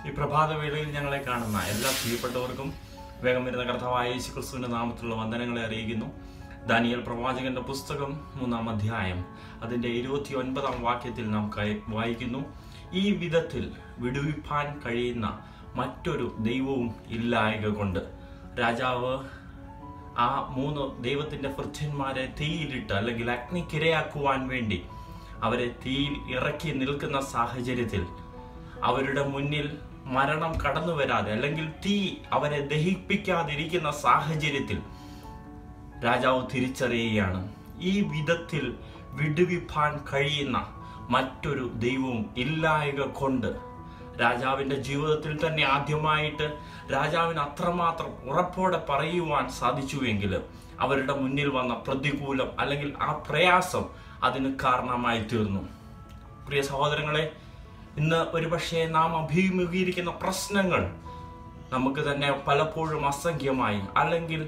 ഈ പ്രഭാത വേളയിൽ ഞങ്ങളെ കാണുന്ന എല്ലാ പ്രിയപ്പെട്ടവർക്കും വേഗം വരുന്ന കർത്താവായ യേശു ക്രിസ്തുവിന്റെ നാമത്തിലുള്ള വന്ദനങ്ങളെ അറിയിക്കുന്നു ദാനിയൽ പ്രവാചകന്റെ പുസ്തകം മൂന്നാം അധ്യായം അതിന്റെ ഇരുപത്തി ഒൻപതാം വാക്യത്തിൽ നാം കയ- വായിക്കുന്നു ഈ വിധത്തിൽ വിടുവിപ്പാൻ കഴിയുന്ന മറ്റൊരു ദൈവവും ഇല്ലായക കൊണ്ട് രാജാവ് ആ മൂന്ന് ദൈവത്തിന്റെ ഭൃത്യന്മാരെ തീയിലിട്ട് അല്ലെങ്കിൽ അഗ്നിക്കിരയാക്കുവാൻ വേണ്ടി അവരെ തീയിൽ ഇറക്കി നിൽക്കുന്ന സാഹചര്യത്തിൽ അവരുടെ മുന്നിൽ മരണം കടന്നു വരാതെ അല്ലെങ്കിൽ തീ അവരെ ദഹിപ്പിക്കാതിരിക്കുന്ന സാഹചര്യത്തിൽ രാജാവ് തിരിച്ചറിയുകയാണ് ഈ വിധത്തിൽ വിടുവിപ്പാൻ കഴിയുന്ന മറ്റൊരു ദൈവവും ഇല്ലായക കൊണ്ട് രാജാവിന്റെ ജീവിതത്തിൽ തന്നെ ആദ്യമായിട്ട് രാജാവിന് അത്രമാത്രം ഉറപ്പോടെ പറയുവാൻ സാധിച്ചുവെങ്കിൽ അവരുടെ മുന്നിൽ വന്ന പ്രതികൂലം അല്ലെങ്കിൽ ആ പ്രയാസം അതിന് കാരണമായി തീർന്നു പ്രിയ സഹോദരങ്ങളെ ഇന്ന് ഒരുപക്ഷെ നാം അഭിമുഖീകരിക്കുന്ന പ്രശ്നങ്ങൾ നമുക്ക് തന്നെ പലപ്പോഴും അസംഖ്യമായി അല്ലെങ്കിൽ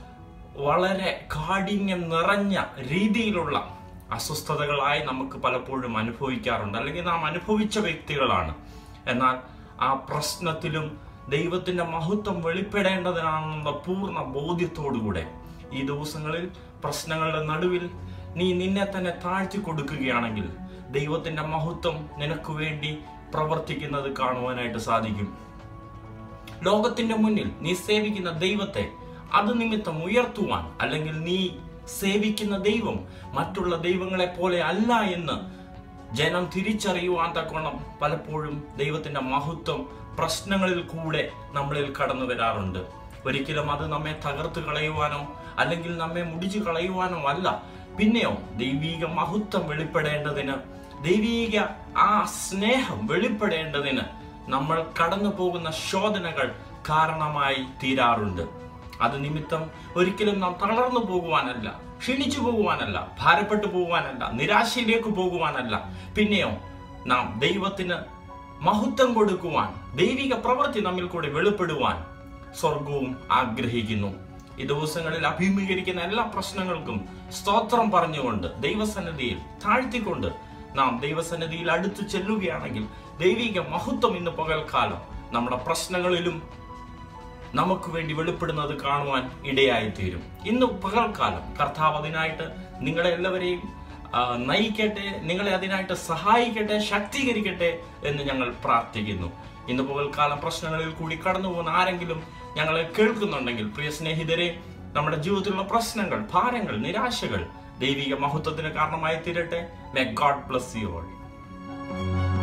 വളരെ കാഠിന്യം നിറഞ്ഞ രീതിയിലുള്ള അസ്വസ്ഥതകളായി നമുക്ക് പലപ്പോഴും അനുഭവിക്കാറുണ്ട് അല്ലെങ്കിൽ നാം അനുഭവിച്ച വ്യക്തികളാണ് എന്നാൽ ആ പ്രശ്നത്തിലും ദൈവത്തിന്റെ മഹത്വം വെളിപ്പെടേണ്ടതിനാണെന്ന പൂർണ്ണ ബോധ്യത്തോടുകൂടെ ഈ ദിവസങ്ങളിൽ പ്രശ്നങ്ങളുടെ നടുവിൽ നീ നിന്നെ തന്നെ താഴ്ത്തി കൊടുക്കുകയാണെങ്കിൽ ദൈവത്തിന്റെ മഹത്വം നിനക്ക് വേണ്ടി പ്രവർത്തിക്കുന്നത് കാണുവാനായിട്ട് സാധിക്കും ലോകത്തിന്റെ മുന്നിൽ നീ സേവിക്കുന്ന ദൈവത്തെ അത് നിമിത്തം ഉയർത്തുവാൻ അല്ലെങ്കിൽ നീ സേവിക്കുന്ന ദൈവം മറ്റുള്ള ദൈവങ്ങളെ പോലെ അല്ല എന്ന് ജനം തിരിച്ചറിയുവാൻ തക്കോണം പലപ്പോഴും ദൈവത്തിന്റെ മഹത്വം പ്രശ്നങ്ങളിൽ കൂടെ നമ്മളിൽ കടന്നു വരാറുണ്ട് ഒരിക്കലും അത് നമ്മെ തകർത്ത് കളയുവാനോ അല്ലെങ്കിൽ നമ്മെ മുടിച്ചു കളയുവാനോ അല്ല പിന്നെയോ ദൈവീക മഹത്വം വെളിപ്പെടേണ്ടതിന് ദൈവീക ആ സ്നേഹം വെളിപ്പെടേണ്ടതിന് നമ്മൾ കടന്നു പോകുന്ന ശോധനകൾ കാരണമായി തീരാറുണ്ട് അത് നിമിത്തം ഒരിക്കലും നാം തളർന്നു പോകുവാനല്ല ക്ഷീണിച്ചു പോകുവാനല്ല ഭാരപ്പെട്ടു പോകുവാനല്ല നിരാശയിലേക്ക് പോകുവാനല്ല പിന്നെയോ നാം ദൈവത്തിന് മഹത്വം കൊടുക്കുവാൻ ദൈവിക പ്രവൃത്തി നമ്മിൽ കൂടെ വെളിപ്പെടുവാൻ സ്വർഗവും ആഗ്രഹിക്കുന്നു ഈ ദിവസങ്ങളിൽ അഭിമുഖീകരിക്കുന്ന എല്ലാ പ്രശ്നങ്ങൾക്കും സ്തോത്രം പറഞ്ഞുകൊണ്ട് ദൈവസന്നിധിയിൽ താഴ്ത്തിക്കൊണ്ട് നാം ദൈവസന്നിധിയിൽ അടുത്തു ചെല്ലുകയാണെങ്കിൽ ദൈവിക മഹത്വം ഇന്ന് പകൽക്കാലം നമ്മുടെ പ്രശ്നങ്ങളിലും നമുക്ക് വേണ്ടി വെളിപ്പെടുന്നത് കാണുവാൻ ഇടയായി തീരും ഇന്ന് പകൽക്കാലം കർത്താവ് അതിനായിട്ട് നിങ്ങളെ എല്ലാവരെയും ആ, നയിക്കട്ടെ നിങ്ങളെ അതിനായിട്ട് സഹായിക്കട്ടെ ശക്തീകരിക്കട്ടെ എന്ന് ഞങ്ങൾ പ്രാർത്ഥിക്കുന്നു ഇന്ന് പകൽക്കാലം പ്രശ്നങ്ങളിൽ കൂടി കടന്നു പോകുന്ന ആരെങ്കിലും ഞങ്ങളെ കേൾക്കുന്നുണ്ടെങ്കിൽ പ്രിയ സ്നേഹിതരെ നമ്മുടെ ജീവിതത്തിലുള്ള പ്രശ്നങ്ങൾ ഭാരങ്ങൾ നിരാശകൾ ദൈവിക മഹത്വത്തിന് കാരണമായി തീരട്ടെ മെ ഗോഡ് ബ്ലസ് യു ഓൾ